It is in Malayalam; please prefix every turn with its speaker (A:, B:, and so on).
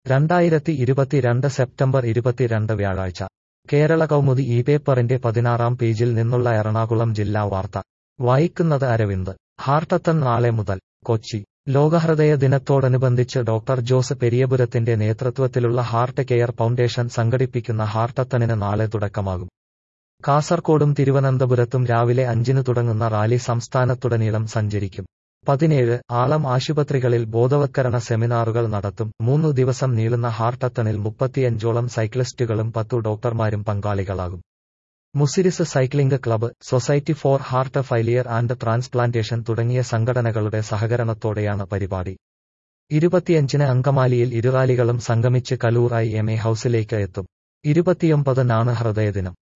A: രണ്ടായിരത്തി ഇരുപത്തിരണ്ട് സെപ്റ്റംബർ ഇരുപത്തിരണ്ട് വ്യാഴാഴ്ച കേരള കൗമുദി ഈ പേപ്പറിന്റെ പതിനാറാം പേജിൽ നിന്നുള്ള എറണാകുളം ജില്ലാ വാർത്ത വായിക്കുന്നത് അരവിന്ദ് ഹാർട്ടത്തൺ നാളെ മുതൽ കൊച്ചി ലോകഹൃദയ ദിനത്തോടനുബന്ധിച്ച് ഡോക്ടർ ജോസ് പെരിയപുരത്തിന്റെ നേതൃത്വത്തിലുള്ള ഹാർട്ട് കെയർ ഫൗണ്ടേഷൻ സംഘടിപ്പിക്കുന്ന ഹാർട്ടത്തണിന് നാളെ തുടക്കമാകും കാസർകോടും തിരുവനന്തപുരത്തും രാവിലെ അഞ്ചിന് തുടങ്ങുന്ന റാലി സംസ്ഥാനത്തുടനീളം സഞ്ചരിക്കും പതിനേഴ് ആളം ആശുപത്രികളിൽ ബോധവത്കരണ സെമിനാറുകൾ നടത്തും മൂന്നു ദിവസം നീളുന്ന ഹാർട്ടത്തണിൽ മുപ്പത്തിയഞ്ചോളം സൈക്ലിസ്റ്റുകളും പത്തു ഡോക്ടർമാരും പങ്കാളികളാകും Muziris cycling club society for heart failure and transplantation തുടങ്ങിയ സംഘടനകളുടെ സഹകരണത്തോടെയാണ് പരിപാടി ഇരുപത്തിയഞ്ചിന് അങ്കമാലിയിൽ ഇരുറാലികളും സംഗമിച്ച് കലൂർ ഐ എം എ ഹൌസിലേക്ക് എത്തും ഇരുപത്തിയൊമ്പതിനാണ് ഹൃദയദിനം